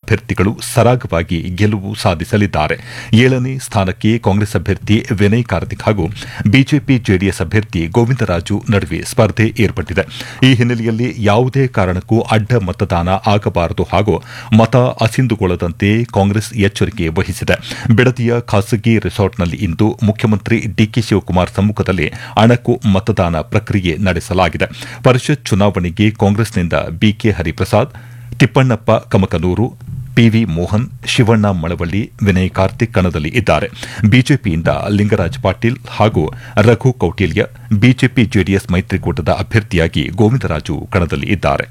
ಅಭ್ಯರ್ಥಿಗಳು ಸರಾಗವಾಗಿ ಗೆಲುವು ಸಾಧಿಸಲಿದ್ದಾರೆ ಏಳನೇ ಸ್ಥಾನಕ್ಕೆ ಕಾಂಗ್ರೆಸ್ ಅಭ್ಯರ್ಥಿ ವಿನಯ್ ಕಾರ್ತಿಕ್ ಹಾಗೂ ಬಿಜೆಪಿ ಜೆಡಿಎಸ್ ಅಭ್ಯರ್ಥಿ ಗೋವಿಂದರಾಜು ನಡುವೆ ಸ್ಪರ್ಧೆ ಏರ್ಪಟ್ಟಿದೆ ಈ ಹಿನ್ನೆಲೆಯಲ್ಲಿ ಯಾವುದೇ ಕಾರಣಕ್ಕೂ ಅಡ್ಡ ಮತದಾನ ಆಗಬಾರದು ಹಾಗೂ ಮತ ಅಸಿಂದುಗೊಳ್ಳದಂತೆ ಕಾಂಗ್ರೆಸ್ ಎಚ್ಚರಿಕೆ ವಹಿಸಿದೆ ಬಿಡದಿಯ ಖಾಸಗಿ ರೆಸಾರ್ಟ್ನಲ್ಲಿ ಇಂದು ಮುಖ್ಯಮಂತ್ರಿ ಡಿಕೆ ಶಿವಕುಮಾರ್ ಸಮ್ಮುಖದಲ್ಲಿ ಅಣಕು ಮತದಾನ ಪ್ರಕ್ರಿಯೆ ನಡೆಸಲಾಗಿದೆ ಪರಿಷತ್ ಚುನಾವಣೆಗೆ ಕಾಂಗ್ರೆಸ್ನಿಂದ ಬಿಕೆ ಹರಿಪ್ರಸಾದ್ ತಿಪ್ಪಣ್ಣಪ್ಪ ಕಮಕನೂರು ಪಿವಿ ಮೋಹನ್ ಶಿವಣ್ಣ ಮಳವಳ್ಳಿ ವಿನಯ್ ಕಾರ್ತಿಕ್ ಕಣದಲ್ಲಿ ಇದ್ದಾರೆ ಬಿಜೆಪಿಯಿಂದ ಲಿಂಗರಾಜ್ ಪಾಟೀಲ್ ಹಾಗೂ ರಘು ಕೌಟಿಲ್ಯ ಬಿಜೆಪಿ ಜೆಡಿಎಸ್ ಮೈತ್ರಿಕೂಟದ ಅಭ್ಯರ್ಥಿಯಾಗಿ ಗೋವಿಂದರಾಜು ಕಣದಲ್ಲಿ ಇದ್ದಾರೆ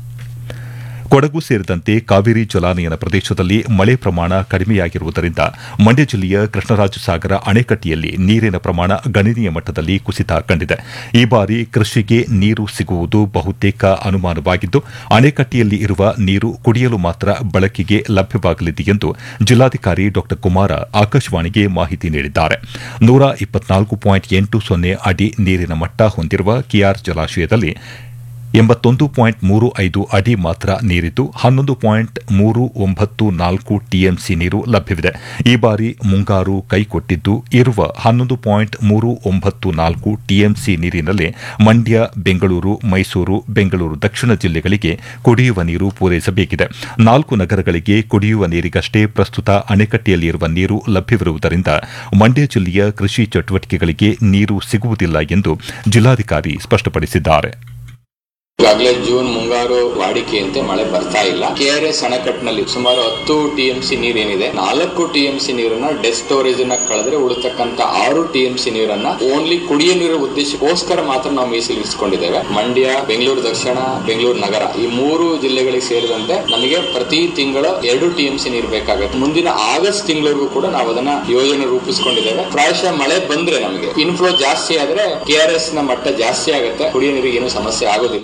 ಕೊಡಗು ಸೇರಿದಂತೆ ಕಾವೇರಿ ಜಲಾನಯನ ಪ್ರದೇಶದಲ್ಲಿ ಮಳೆ ಪ್ರಮಾಣ ಕಡಿಮೆಯಾಗಿರುವುದರಿಂದ ಮಂಡ್ಯ ಜಿಲ್ಲೆಯ ಕೃಷ್ಣರಾಜಸಾಗರ ಅಣೆಕಟ್ಟೆಯಲ್ಲಿ ನೀರಿನ ಪ್ರಮಾಣ ಗಣನೀಯ ಮಟ್ಟದಲ್ಲಿ ಕುಸಿತ ಕಂಡಿದೆ ಈ ಬಾರಿ ಕೃಷಿಗೆ ನೀರು ಸಿಗುವುದು ಬಹುತೇಕ ಅನುಮಾನವಾಗಿದ್ದು ಅಣೆಕಟ್ಟೆಯಲ್ಲಿ ಇರುವ ನೀರು ಕುಡಿಯಲು ಮಾತ್ರ ಬಳಕೆಗೆ ಲಭ್ಯವಾಗಲಿದೆ ಎಂದು ಜಿಲ್ಲಾಧಿಕಾರಿ ಡಾ ಕುಮಾರ ಆಕಾಶವಾಣಿಗೆ ಮಾಹಿತಿ ನೀಡಿದ್ದಾರೆ ನೂರ ಇಪ್ಪತ್ನಾಲ್ಕು ಪಾಯಿಂಟ್ ಎಂಟು ಸೊನ್ನೆ ಅಡಿ ನೀರಿನ ಮಟ್ಟ ಹೊಂದಿರುವ ಕೆಆರ್ ಜಲಾಶಯದಲ್ಲಿ ಎಂಬತ್ತೊಂದು ಪಾಯಿಂಟ್ ಮೂರು ಐದು ಅಡಿ ಮಾತ್ರ ನೀರಿದ್ದು ಹನ್ನೊಂದು ಪಾಯಿಂಟ್ ಮೂರು ಒಂಬತ್ತು ನಾಲ್ಕು ಟಿಎಂಸಿ ನೀರು ಲಭ್ಯವಿದೆ ಈ ಬಾರಿ ಮುಂಗಾರು ಕೈಕೊಟ್ಟಿದ್ದು ಇರುವ ಹನ್ನೊಂದು ಪಾಯಿಂಟ್ ಮೂರು ಒಂಬತ್ತು ನಾಲ್ಕು ಟಿಎಂಸಿ ನೀರಿನಲ್ಲಿ ಮಂಡ್ಯ ಬೆಂಗಳೂರು ಮೈಸೂರು ಬೆಂಗಳೂರು ದಕ್ಷಿಣ ಜಿಲ್ಲೆಗಳಿಗೆ ಕುಡಿಯುವ ನೀರು ಪೂರೈಸಬೇಕಿದೆ ನಾಲ್ಕು ನಗರಗಳಿಗೆ ಕುಡಿಯುವ ನೀರಿಗಷ್ಟೇ ಪ್ರಸ್ತುತ ಅಣೆಕಟ್ಟೆಯಲ್ಲಿರುವ ನೀರು ಲಭ್ಯವಿರುವುದರಿಂದ ಮಂಡ್ಯ ಜಿಲ್ಲೆಯ ಕೃಷಿ ಚಟುವಟಿಕೆಗಳಿಗೆ ನೀರು ಸಿಗುವುದಿಲ್ಲ ಎಂದು ಜಿಲ್ಲಾಧಿಕಾರಿ ಸ್ಪಷ್ಟಪಡಿಸಿದ್ದಾರೆ ಈಗಾಗಲೇ ಜೂನ್ ಮುಂಗಾರು ವಾಡಿಕೆಯಂತೆ ಮಳೆ ಬರ್ತಾ ಇಲ್ಲ ಕೆಆರ್ಎಸ್ ಅಣೆಕಟ್ಟಿನಲ್ಲಿ ಸುಮಾರು ಹತ್ತು ಟಿಎಂಸಿ ನೀರೇನಿದೆ ನಾಲ್ಕು ಟಿಎಂಸಿ ನೀರನ್ನ ಡೆಸ್ ಸ್ಟೋರೇಜ್ ನ ಕಳೆದ್ರೆ ಉಳಿತಕ್ಕಂತ ಆರು ಟಿಎಂಸಿ ನೀರನ್ನ ಓನ್ಲಿ ಕುಡಿಯ ನೀರು ಉದ್ದೇಶಕ್ಕೋಸ್ಕರ ಮಾತ್ರ ನಾವು ಮೀಸಲಿರಿಸಿಕೊಂಡಿದ್ದೇವೆ ಮಂಡ್ಯ ಬೆಂಗಳೂರು ದಕ್ಷಿಣ ಬೆಂಗಳೂರು ನಗರ ಈ ಮೂರು ಜಿಲ್ಲೆಗಳಿಗೆ ಸೇರಿದಂತೆ ನಮಗೆ ಪ್ರತಿ ತಿಂಗಳು ಎರಡು ಟಿಎಂಸಿ ನೀರು ಬೇಕಾಗುತ್ತೆ ಮುಂದಿನ ಆಗಸ್ಟ್ ತಿಂಗಳವರೆಗೂ ಕೂಡ ನಾವು ಅದನ್ನ ಯೋಜನೆ ರೂಪಿಸಿಕೊಂಡಿದ್ದೇವೆ ಪ್ರಾಯಶಃ ಮಳೆ ಬಂದ್ರೆ ನಮಗೆ ಇನ್ಫ್ಲೋ ಜಾಸ್ತಿ ಆದ್ರೆ ಕೆಆರ್ಎಸ್ ನ ಮಟ್ಟ ಜಾಸ್ತಿ ಆಗುತ್ತೆ ಕುಡಿಯ ನೀರಿಗೆ ಏನು ಸಮಸ್ಯೆ ಆಗೋದಿಲ್ಲ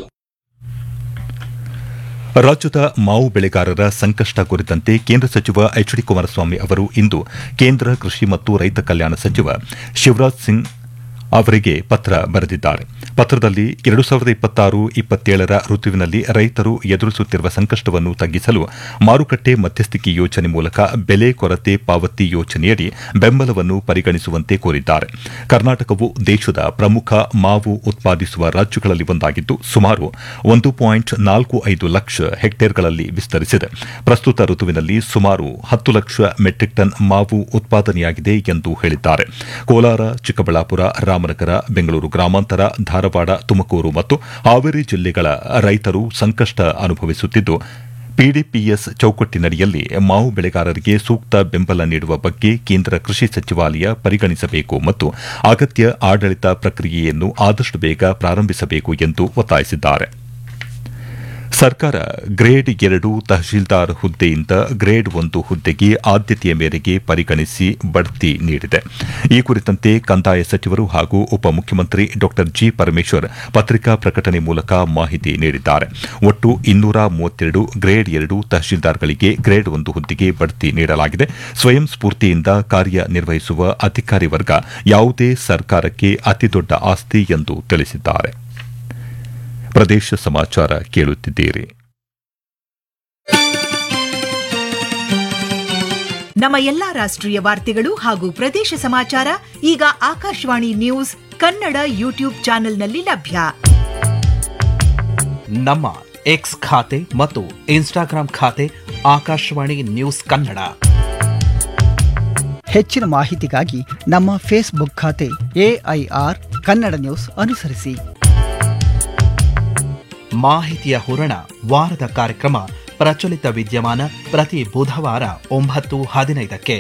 ರಾಜ್ಯದ ಮಾವು ಬೆಳೆಗಾರರ ಸಂಕಷ್ಟ ಕುರಿತಂತೆ ಕೇಂದ್ರ ಸಚಿವ ಎಚ್ ಡಿ ಕುಮಾರಸ್ವಾಮಿ ಅವರು ಇಂದು ಕೇಂದ್ರ ಕೃಷಿ ಮತ್ತು ರೈತ ಕಲ್ಯಾಣ ಸಚಿವ ಶಿವರಾಜ್ ಸಿಂಗ್ ಅವರಿಗೆ ಪತ್ರ ಬರೆದಿದ್ದಾರೆ ಪತ್ರದಲ್ಲಿ ಎರಡು ಸಾವಿರದ ಇಪ್ಪತ್ತಾರು ಇಪ್ಪತ್ತೇಳರ ಋತುವಿನಲ್ಲಿ ರೈತರು ಎದುರಿಸುತ್ತಿರುವ ಸಂಕಷ್ಟವನ್ನು ತಗ್ಗಿಸಲು ಮಾರುಕಟ್ಟೆ ಮಧ್ಯಸ್ಥಿಕೆ ಯೋಜನೆ ಮೂಲಕ ಬೆಲೆ ಕೊರತೆ ಪಾವತಿ ಯೋಜನೆಯಡಿ ಬೆಂಬಲವನ್ನು ಪರಿಗಣಿಸುವಂತೆ ಕೋರಿದ್ದಾರೆ ಕರ್ನಾಟಕವು ದೇಶದ ಪ್ರಮುಖ ಮಾವು ಉತ್ಪಾದಿಸುವ ರಾಜ್ಯಗಳಲ್ಲಿ ಒಂದಾಗಿದ್ದು ಸುಮಾರು ಒಂದು ಪಾಯಿಂಟ್ ನಾಲ್ಕು ಐದು ಲಕ್ಷ ಹೆಕ್ಟೇರ್ಗಳಲ್ಲಿ ವಿಸ್ತರಿಸಿದೆ ಪ್ರಸ್ತುತ ಋತುವಿನಲ್ಲಿ ಸುಮಾರು ಹತ್ತು ಲಕ್ಷ ಮೆಟ್ರಿಕ್ ಟನ್ ಮಾವು ಉತ್ಪಾದನೆಯಾಗಿದೆ ಎಂದು ಹೇಳಿದ್ದಾರೆ ಕೋಲಾರ ಚಿಕ್ಕಬಳ್ಳಾಪುರ ರಾಮನಗರ ಬೆಂಗಳೂರು ಗ್ರಾಮಾಂತರ ಧಾರವಾಡ ತುಮಕೂರು ಮತ್ತು ಹಾವೇರಿ ಜಿಲ್ಲೆಗಳ ರೈತರು ಸಂಕಷ್ಟ ಅನುಭವಿಸುತ್ತಿದ್ದು ಪಿಡಿಪಿಎಸ್ ಚೌಕಟ್ಟಿನಡಿಯಲ್ಲಿ ಮಾವು ಬೆಳೆಗಾರರಿಗೆ ಸೂಕ್ತ ಬೆಂಬಲ ನೀಡುವ ಬಗ್ಗೆ ಕೇಂದ್ರ ಕೃಷಿ ಸಚಿವಾಲಯ ಪರಿಗಣಿಸಬೇಕು ಮತ್ತು ಅಗತ್ಯ ಆಡಳಿತ ಪ್ರಕ್ರಿಯೆಯನ್ನು ಆದಷ್ಟು ಬೇಗ ಪ್ರಾರಂಭಿಸಬೇಕು ಎಂದು ಒತ್ತಾಯಿಸಿದ್ದಾರೆ ಸರ್ಕಾರ ಗ್ರೇಡ್ ಎರಡು ತಹಶೀಲ್ದಾರ್ ಹುದ್ದೆಯಿಂದ ಗ್ರೇಡ್ ಒಂದು ಹುದ್ದೆಗೆ ಆದ್ಯತೆಯ ಮೇರೆಗೆ ಪರಿಗಣಿಸಿ ಬಡ್ತಿ ನೀಡಿದೆ ಈ ಕುರಿತಂತೆ ಕಂದಾಯ ಸಚಿವರು ಹಾಗೂ ಉಪಮುಖ್ಯಮಂತ್ರಿ ಡಾ ಜಿ ಪರಮೇಶ್ವರ್ ಪತ್ರಿಕಾ ಪ್ರಕಟಣೆ ಮೂಲಕ ಮಾಹಿತಿ ನೀಡಿದ್ದಾರೆ ಒಟ್ಟು ಇನ್ನೂರ ಮೂವತ್ತೆರಡು ಗ್ರೇಡ್ ಎರಡು ತಹಶೀಲ್ದಾರ್ಗಳಿಗೆ ಗ್ರೇಡ್ ಒಂದು ಹುದ್ದೆಗೆ ಬಡ್ತಿ ನೀಡಲಾಗಿದೆ ಸ್ವಯಂ ಸ್ಫೂರ್ತಿಯಿಂದ ಕಾರ್ಯನಿರ್ವಹಿಸುವ ಅಧಿಕಾರಿ ವರ್ಗ ಯಾವುದೇ ಸರ್ಕಾರಕ್ಕೆ ಅತಿದೊಡ್ಡ ಆಸ್ತಿ ಎಂದು ತಿಳಿಸಿದ್ದಾರೆ ಪ್ರದೇಶ ಸಮಾಚಾರ ಕೇಳುತ್ತಿದ್ದೀರಿ ನಮ್ಮ ಎಲ್ಲಾ ರಾಷ್ಟ್ರೀಯ ವಾರ್ತೆಗಳು ಹಾಗೂ ಪ್ರದೇಶ ಸಮಾಚಾರ ಈಗ ಆಕಾಶವಾಣಿ ನ್ಯೂಸ್ ಕನ್ನಡ ಯೂಟ್ಯೂಬ್ ಚಾನೆಲ್ನಲ್ಲಿ ಲಭ್ಯ ನಮ್ಮ ಎಕ್ಸ್ ಖಾತೆ ಮತ್ತು ಇನ್ಸ್ಟಾಗ್ರಾಂ ಖಾತೆ ಆಕಾಶವಾಣಿ ನ್ಯೂಸ್ ಕನ್ನಡ ಹೆಚ್ಚಿನ ಮಾಹಿತಿಗಾಗಿ ನಮ್ಮ ಫೇಸ್ಬುಕ್ ಖಾತೆ ಎಐಆರ್ ಕನ್ನಡ ನ್ಯೂಸ್ ಅನುಸರಿಸಿ ಮಾಹಿತಿಯ ಹೂರಣ ವಾರದ ಕಾರ್ಯಕ್ರಮ ಪ್ರಚಲಿತ ವಿದ್ಯಮಾನ ಪ್ರತಿ ಬುಧವಾರ ಒಂಬತ್ತು ಹದಿನೈದಕ್ಕೆ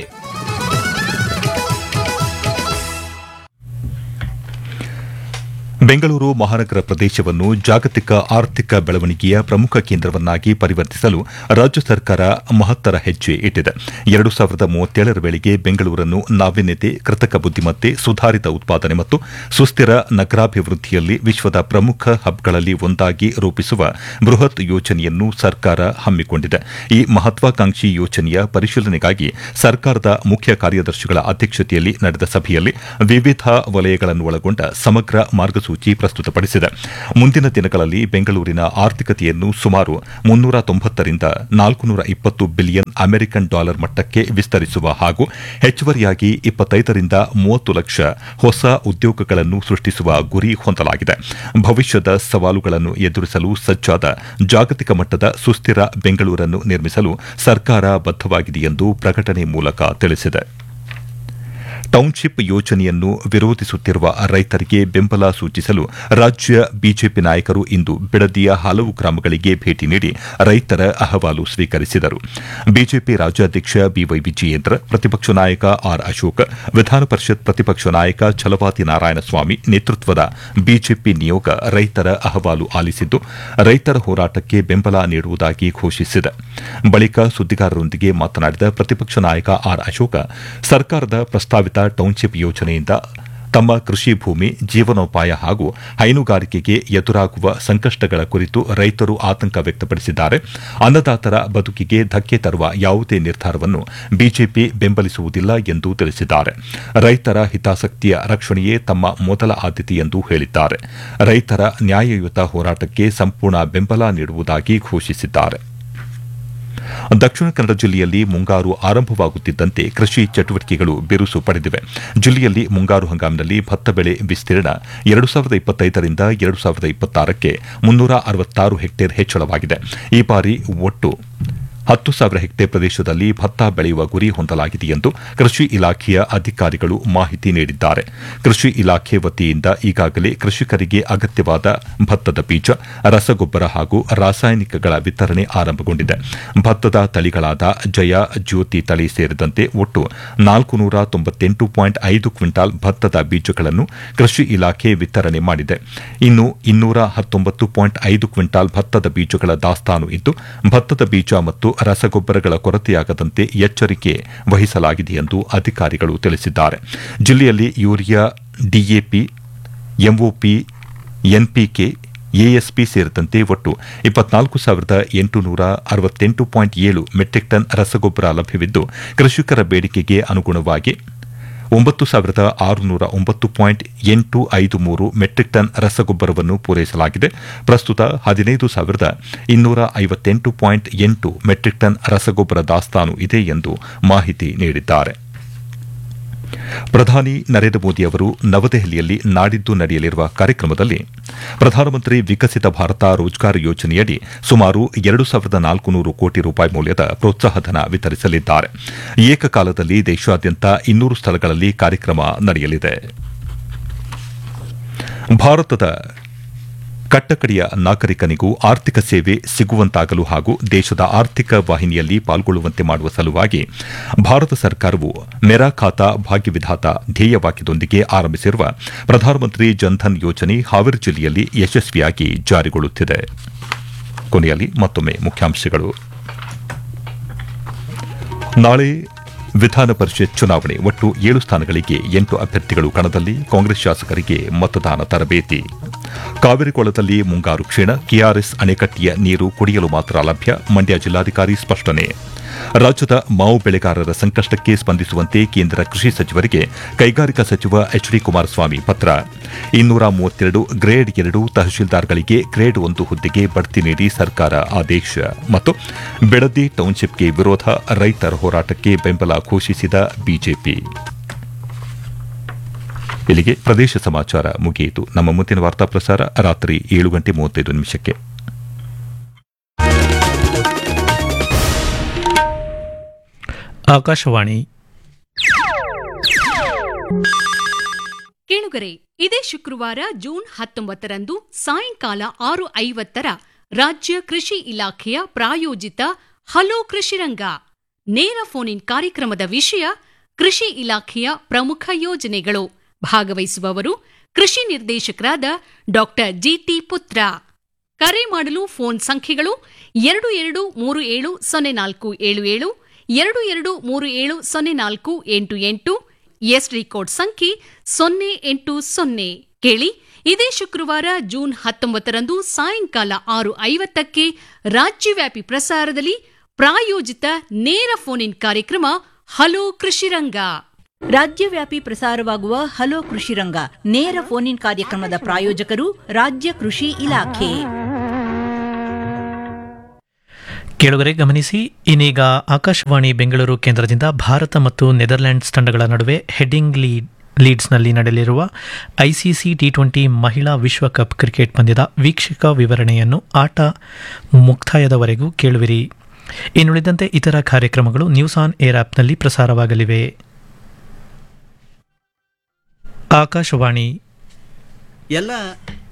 ಬೆಂಗಳೂರು ಮಹಾನಗರ ಪ್ರದೇಶವನ್ನು ಜಾಗತಿಕ ಆರ್ಥಿಕ ಬೆಳವಣಿಗೆಯ ಪ್ರಮುಖ ಕೇಂದ್ರವನ್ನಾಗಿ ಪರಿವರ್ತಿಸಲು ರಾಜ್ಯ ಸರ್ಕಾರ ಮಹತ್ತರ ಹೆಜ್ಜೆ ಇಟ್ಟಿದೆ ಎರಡು ಸಾವಿರದ ಮೂವತ್ತೇಳರ ವೇಳೆಗೆ ಬೆಂಗಳೂರನ್ನು ನಾವೀನ್ಯತೆ ಕೃತಕ ಬುದ್ದಿಮತ್ತೆ ಸುಧಾರಿತ ಉತ್ಪಾದನೆ ಮತ್ತು ಸುಸ್ಥಿರ ನಗರಾಭಿವೃದ್ಧಿಯಲ್ಲಿ ವಿಶ್ವದ ಪ್ರಮುಖ ಹಬ್ಗಳಲ್ಲಿ ಒಂದಾಗಿ ರೂಪಿಸುವ ಬೃಹತ್ ಯೋಜನೆಯನ್ನು ಸರ್ಕಾರ ಹಮ್ಮಿಕೊಂಡಿದೆ ಈ ಮಹತ್ವಾಕಾಂಕ್ಷಿ ಯೋಜನೆಯ ಪರಿಶೀಲನೆಗಾಗಿ ಸರ್ಕಾರದ ಮುಖ್ಯ ಕಾರ್ಯದರ್ಶಿಗಳ ಅಧ್ಯಕ್ಷತೆಯಲ್ಲಿ ನಡೆದ ಸಭೆಯಲ್ಲಿ ವಿವಿಧ ವಲಯಗಳನ್ನು ಒಳಗೊಂಡ ಸಮಗ್ರ ಮಾರ್ಗಸೂಚಿ ಮಾರ್ಗಸೂಚಿ ಪ್ರಸ್ತುತಪಡಿಸಿದೆ ಮುಂದಿನ ದಿನಗಳಲ್ಲಿ ಬೆಂಗಳೂರಿನ ಆರ್ಥಿಕತೆಯನ್ನು ಸುಮಾರು ಮುನ್ನೂರ ತೊಂಬತ್ತರಿಂದ ನಾಲ್ಕುನೂರ ಇಪ್ಪತ್ತು ಬಿಲಿಯನ್ ಅಮೆರಿಕನ್ ಡಾಲರ್ ಮಟ್ಟಕ್ಕೆ ವಿಸ್ತರಿಸುವ ಹಾಗೂ ಹೆಚ್ಚುವರಿಯಾಗಿ ಇಪ್ಪತ್ತೈದರಿಂದ ಮೂವತ್ತು ಲಕ್ಷ ಹೊಸ ಉದ್ಯೋಗಗಳನ್ನು ಸೃಷ್ಟಿಸುವ ಗುರಿ ಹೊಂದಲಾಗಿದೆ ಭವಿಷ್ಯದ ಸವಾಲುಗಳನ್ನು ಎದುರಿಸಲು ಸಜ್ಜಾದ ಜಾಗತಿಕ ಮಟ್ಟದ ಸುಸ್ಥಿರ ಬೆಂಗಳೂರನ್ನು ನಿರ್ಮಿಸಲು ಸರ್ಕಾರ ಬದ್ಧವಾಗಿದೆ ಎಂದು ಪ್ರಕಟಣೆ ಮೂಲಕ ತಿಳಿಸಿದೆ ಟೌನ್ಶಿಪ್ ಯೋಜನೆಯನ್ನು ವಿರೋಧಿಸುತ್ತಿರುವ ರೈತರಿಗೆ ಬೆಂಬಲ ಸೂಚಿಸಲು ರಾಜ್ಯ ಬಿಜೆಪಿ ನಾಯಕರು ಇಂದು ಬಿಡದಿಯ ಹಲವು ಗ್ರಾಮಗಳಿಗೆ ಭೇಟಿ ನೀಡಿ ರೈತರ ಅಹವಾಲು ಸ್ವೀಕರಿಸಿದರು ಬಿಜೆಪಿ ರಾಜ್ಯಾಧ್ಯಕ್ಷ ಬಿವೈ ವಿಜಯೇಂದ್ರ ಪ್ರತಿಪಕ್ಷ ನಾಯಕ ಆರ್ ಅಶೋಕ್ ವಿಧಾನ ಪರಿಷತ್ ಪ್ರತಿಪಕ್ಷ ನಾಯಕ ಛಲವಾದಿ ನಾರಾಯಣಸ್ವಾಮಿ ನೇತೃತ್ವದ ಬಿಜೆಪಿ ನಿಯೋಗ ರೈತರ ಅಹವಾಲು ಆಲಿಸಿದ್ದು ರೈತರ ಹೋರಾಟಕ್ಕೆ ಬೆಂಬಲ ನೀಡುವುದಾಗಿ ಘೋಷಿಸಿದೆ ಬಳಿಕ ಸುದ್ದಿಗಾರರೊಂದಿಗೆ ಮಾತನಾಡಿದ ಪ್ರತಿಪಕ್ಷ ನಾಯಕ ಆರ್ ಅಶೋಕ ಸರ್ಕಾರದ ಪ್ರಸ್ತಾವಿತ ಟೌನ್ಶಿಪ್ ಯೋಜನೆಯಿಂದ ತಮ್ಮ ಕೃಷಿ ಭೂಮಿ ಜೀವನೋಪಾಯ ಹಾಗೂ ಹೈನುಗಾರಿಕೆಗೆ ಎದುರಾಗುವ ಸಂಕಷ್ಟಗಳ ಕುರಿತು ರೈತರು ಆತಂಕ ವ್ಯಕ್ತಪಡಿಸಿದ್ದಾರೆ ಅನ್ನದಾತರ ಬದುಕಿಗೆ ಧಕ್ಕೆ ತರುವ ಯಾವುದೇ ನಿರ್ಧಾರವನ್ನು ಬಿಜೆಪಿ ಬೆಂಬಲಿಸುವುದಿಲ್ಲ ಎಂದು ತಿಳಿಸಿದ್ದಾರೆ ರೈತರ ಹಿತಾಸಕ್ತಿಯ ರಕ್ಷಣೆಯೇ ತಮ್ಮ ಮೊದಲ ಆದ್ಯತೆ ಎಂದು ಹೇಳಿದ್ದಾರೆ ರೈತರ ನ್ಯಾಯಯುತ ಹೋರಾಟಕ್ಕೆ ಸಂಪೂರ್ಣ ಬೆಂಬಲ ನೀಡುವುದಾಗಿ ಘೋಷಿಸಿದ್ದಾರೆ ದಕ್ಷಿಣ ಕನ್ನಡ ಜಿಲ್ಲೆಯಲ್ಲಿ ಮುಂಗಾರು ಆರಂಭವಾಗುತ್ತಿದ್ದಂತೆ ಕೃಷಿ ಚಟುವಟಿಕೆಗಳು ಬಿರುಸು ಪಡೆದಿವೆ ಜಿಲ್ಲೆಯಲ್ಲಿ ಮುಂಗಾರು ಹಂಗಾಮಿನಲ್ಲಿ ಭತ್ತ ಬೆಳೆ ವಿಸ್ತೀರ್ಣ ಎರಡು ಸಾವಿರದ ಇಪ್ಪತ್ತೈದರಿಂದ ಎರಡು ಸಾವಿರದ ಇಪ್ಪತ್ತಾರಕ್ಕೆ ಮುನ್ನೂರ ಅರವತ್ತಾರು ಹೆಕ್ಟೇರ್ ಹೆಚ್ಚಳವಾಗಿದೆ ಈ ಬಾರಿ ಒಟ್ಟು ಹತ್ತು ಸಾವಿರ ಹೆಕ್ಟೇರ್ ಪ್ರದೇಶದಲ್ಲಿ ಭತ್ತ ಬೆಳೆಯುವ ಗುರಿ ಹೊಂದಲಾಗಿದೆ ಎಂದು ಕೃಷಿ ಇಲಾಖೆಯ ಅಧಿಕಾರಿಗಳು ಮಾಹಿತಿ ನೀಡಿದ್ದಾರೆ ಕೃಷಿ ಇಲಾಖೆ ವತಿಯಿಂದ ಈಗಾಗಲೇ ಕೃಷಿಕರಿಗೆ ಅಗತ್ಯವಾದ ಭತ್ತದ ಬೀಜ ರಸಗೊಬ್ಬರ ಹಾಗೂ ರಾಸಾಯನಿಕಗಳ ವಿತರಣೆ ಆರಂಭಗೊಂಡಿದೆ ಭತ್ತದ ತಳಿಗಳಾದ ಜಯ ಜ್ಯೋತಿ ತಳಿ ಸೇರಿದಂತೆ ಒಟ್ಟು ನಾಲ್ಕು ನೂರ ತೊಂಬತ್ತೆಂಟು ಪಾಯಿಂಟ್ ಐದು ಕ್ವಿಂಟಾಲ್ ಭತ್ತದ ಬೀಜಗಳನ್ನು ಕೃಷಿ ಇಲಾಖೆ ವಿತರಣೆ ಮಾಡಿದೆ ಇನ್ನು ಇನ್ನೂರ ಹತ್ತೊಂಬತ್ತು ಪಾಯಿಂಟ್ ಐದು ಕ್ವಿಂಟಾಲ್ ಭತ್ತದ ಬೀಜಗಳ ದಾಸ್ತಾನು ಇದ್ದು ಭತ್ತದ ಬೀಜ ಮತ್ತು ರಸಗೊಬ್ಬರಗಳ ಕೊರತೆಯಾಗದಂತೆ ಎಚ್ಚರಿಕೆ ವಹಿಸಲಾಗಿದೆ ಎಂದು ಅಧಿಕಾರಿಗಳು ತಿಳಿಸಿದ್ದಾರೆ ಜಿಲ್ಲೆಯಲ್ಲಿ urea DAP MOP NPK ASP ಸೇರಿದಂತೆ ಒಟ್ಟು ಇಪ್ಪತ್ನಾಲ್ಕು ಸಾವಿರದ ಎಂಟುನೂರ ಅರವತ್ತೆಂಟು ಪಾಯಿಂಟ್ ಏಳು ಮೆಟ್ರಿಕ್ ಟನ್ ರಸಗೊಬ್ಬರ ಲಭ್ಯವಿದ್ದು ಕೃಷಿಕರ ಬೇಡಿಕೆಗೆ ಅನುಗುಣವಾಗಿ ಒಂಬತ್ತು ಸಾವಿರದ ಆರುನೂರ ಒಂಬತ್ತು ಪಾಯಿಂಟ್ ಎಂಟು ಐದು ಮೂರು ಮೆಟ್ರಿಕ್ ಟನ್ ರಸಗೊಬ್ಬರವನ್ನು ಪೂರೈಸಲಾಗಿದೆ ಪ್ರಸ್ತುತ ಹದಿನೈದು ಸಾವಿರದ ಇನ್ನೂರ ಐವತ್ತೆಂಟು ಪಾಯಿಂಟ್ ಎಂಟು ಮೆಟ್ರಿಕ್ ಟನ್ ರಸಗೊಬ್ಬರ ದಾಸ್ತಾನು ಇದೆ ಎಂದು ಮಾಹಿತಿ ನೀಡಿದ್ದಾರೆ ಪ್ರಧಾನಿ ನರೇಂದ್ರ ಮೋದಿ ಅವರು ನವದೆಹಲಿಯಲ್ಲಿ ನಾಡಿದ್ದು ನಡೆಯಲಿರುವ ಕಾರ್ಯಕ್ರಮದಲ್ಲಿ ಪ್ರಧಾನಮಂತ್ರಿ ವಿಕಸಿತ ಭಾರತ ರೋಜ್ಗಾರ್ ಯೋಜನೆಯಡಿ ಸುಮಾರು ಎರಡು ಸಾವಿರದ ನಾಲ್ಕುನೂರು ಕೋಟಿ ರೂಪಾಯಿ ಮೌಲ್ಯದ ಪ್ರೋತ್ಸಾಹಧನ ವಿತರಿಸಲಿದ್ದಾರೆ ಏಕಕಾಲದಲ್ಲಿ ದೇಶಾದ್ಯಂತ ಇನ್ನೂರು ಸ್ಥಳಗಳಲ್ಲಿ ಕಾರ್ಯಕ್ರಮ ನಡೆಯಲಿದೆ ಭಾರತದ ಕಟ್ಟಕಡೆಯ ನಾಗರಿಕನಿಗೂ ಆರ್ಥಿಕ ಸೇವೆ ಸಿಗುವಂತಾಗಲು ಹಾಗೂ ದೇಶದ ಆರ್ಥಿಕ ವಾಹಿನಿಯಲ್ಲಿ ಪಾಲ್ಗೊಳ್ಳುವಂತೆ ಮಾಡುವ ಸಲುವಾಗಿ ಭಾರತ ಸರ್ಕಾರವು ಮೆರಾ ಖಾತಾ ಭಾಗ್ಯವಿಧಾತ ಧ್ಯೇಯವಾಕ್ಯದೊಂದಿಗೆ ಆರಂಭಿಸಿರುವ ಪ್ರಧಾನಮಂತ್ರಿ ಜನ್ಧನ್ ಯೋಜನೆ ಹಾವೇರಿ ಜಿಲ್ಲೆಯಲ್ಲಿ ಯಶಸ್ವಿಯಾಗಿ ಜಾರಿಗೊಳ್ಳುತ್ತಿದೆ ಕೊನೆಯಲ್ಲಿ ಮತ್ತೊಮ್ಮೆ ಮುಖ್ಯಾಂಶಗಳು ನಾಳೆ ವಿಧಾನ ಪರಿಷತ್ ಚುನಾವಣೆ ಒಟ್ಟು ಏಳು ಸ್ಥಾನಗಳಿಗೆ ಎಂಟು ಅಭ್ಯರ್ಥಿಗಳು ಕಣದಲ್ಲಿ ಕಾಂಗ್ರೆಸ್ ಶಾಸಕರಿಗೆ ಮತದಾನ ತರಬೇತಿ ಕಾವೇರಿ ಕೊಳದಲ್ಲಿ ಮುಂಗಾರು ಕ್ಷೀಣ ಕೆಆರ್ಎಸ್ ಅಣೆಕಟ್ಟೆಯ ನೀರು ಕುಡಿಯಲು ಮಾತ್ರ ಲಭ್ಯ ಮಂಡ್ಯ ಜಿಲ್ಲಾಧಿಕಾರಿ ಸ್ಪಷ್ಟನೆ ರಾಜ್ಯದ ಮಾವು ಬೆಳೆಗಾರರ ಸಂಕಷ್ಟಕ್ಕೆ ಸ್ಪಂದಿಸುವಂತೆ ಕೇಂದ್ರ ಕೃಷಿ ಸಚಿವರಿಗೆ ಕೈಗಾರಿಕಾ ಸಚಿವ ಎಚ್ ಡಿ ಕುಮಾರಸ್ವಾಮಿ ಪತ್ರ ಇನ್ನೂರ ಮೂವತ್ತೆರಡು ಗ್ರೇಡ್ ಎರಡು ತಹಶೀಲ್ದಾರ್ಗಳಿಗೆ ಗ್ರೇಡ್ ಒಂದು ಹುದ್ದೆಗೆ ಬಡ್ತಿ ನೀಡಿ ಸರ್ಕಾರ ಆದೇಶ ಮತ್ತು ಬೆಳದಿ ಟೌನ್ಶಿಪ್ಗೆ ವಿರೋಧ ರೈತರ ಹೋರಾಟಕ್ಕೆ ಬೆಂಬಲ ಘೋಷಿಸಿದ ಬಿಜೆಪಿ ಇಲ್ಲಿಗೆ ಪ್ರದೇಶ ಸಮಾಚಾರ ಮುಗಿಯಿತು ನಮ್ಮ ಮುಂದಿನ ವಾರ್ತಾ ಪ್ರಸಾರ ರಾತ್ರಿ ಏಳು ಗಂಟೆ ಮೂವತ್ತೈದು ನಿಮಿಷಕ್ಕೆ ಆಕಾಶವಾಣಿ ಕೇಳುಗರೆ ಇದೇ ಶುಕ್ರವಾರ ಜೂನ್ ಹತ್ತೊಂಬತ್ತರಂದು ಸಾಯಂಕಾಲ ಆರು ಐವತ್ತರ ರಾಜ್ಯ ಕೃಷಿ ಇಲಾಖೆಯ ಪ್ರಾಯೋಜಿತ ಹಲೋ ಕೃಷಿರಂಗ ನೇರ ಫೋನ್ ಇನ್ ಕಾರ್ಯಕ್ರಮದ ವಿಷಯ ಕೃಷಿ ಇಲಾಖೆಯ ಪ್ರಮುಖ ಯೋಜನೆಗಳು ಭಾಗವಹಿಸುವವರು ಕೃಷಿ ನಿರ್ದೇಶಕರಾದ ಡಾಕ್ಟರ್ ಜಿಟಿ ಪುತ್ರ ಕರೆ ಮಾಡಲು ಫೋನ್ ಸಂಖ್ಯೆಗಳು ಎರಡು ಎರಡು ಮೂರು ಏಳು ಸೊನ್ನೆ ನಾಲ್ಕು ಏಳು ಏಳು ಎರಡು ಎರಡು ಮೂರು ಏಳು ಸೊನ್ನೆ ನಾಲ್ಕು ಎಂಟು ಎಂಟು ಎಸ್ಡಿ ಕೋಡ್ ಸಂಖ್ಯೆ ಸೊನ್ನೆ ಎಂಟು ಸೊನ್ನೆ ಕೇಳಿ ಇದೇ ಶುಕ್ರವಾರ ಜೂನ್ ಹತ್ತೊಂಬತ್ತರಂದು ಸಾಯಂಕಾಲ ಆರು ಐವತ್ತಕ್ಕೆ ರಾಜ್ಯವ್ಯಾಪಿ ಪ್ರಸಾರದಲ್ಲಿ ಪ್ರಾಯೋಜಿತ ನೇರ ಫೋನ್ ಇನ್ ಕಾರ್ಯಕ್ರಮ ಹಲೋ ಕೃಷಿರಂಗ ರಾಜ್ಯವ್ಯಾಪಿ ಪ್ರಸಾರವಾಗುವ ಹಲೋ ಕೃಷಿ ರಂಗ ನೇರ ಫೋನ್ ಇನ್ ಕಾರ್ಯಕ್ರಮದ ಪ್ರಾಯೋಜಕರು ರಾಜ್ಯ ಕೃಷಿ ಇಲಾಖೆ ಕೇಳುಗರೆ ಗಮನಿಸಿ ಇನ್ನೀಗ ಆಕಾಶವಾಣಿ ಬೆಂಗಳೂರು ಕೇಂದ್ರದಿಂದ ಭಾರತ ಮತ್ತು ನೆದರ್ಲ್ಯಾಂಡ್ಸ್ ತಂಡಗಳ ನಡುವೆ ಹೆಡ್ಡಿಂಗ್ ಲೀಡ್ ಲೀಡ್ಸ್ನಲ್ಲಿ ನಡೆಯಲಿರುವ ಐಸಿಸಿ ಟಿ ಟ್ವೆಂಟಿ ಮಹಿಳಾ ವಿಶ್ವಕಪ್ ಕ್ರಿಕೆಟ್ ಪಂದ್ಯದ ವೀಕ್ಷಕ ವಿವರಣೆಯನ್ನು ಆಟ ಮುಕ್ತಾಯದವರೆಗೂ ಕೇಳುವಿರಿ ಇನ್ನುಳಿದಂತೆ ಇತರ ಕಾರ್ಯಕ್ರಮಗಳು ನ್ಯೂಸ್ ಆನ್ ಏರ್ ಆಪ್ನಲ್ಲಿ ಪ್ರಸಾರವಾಗಲಿವೆ ಆಕಾಶವಾಣಿ ಎಲ್ಲ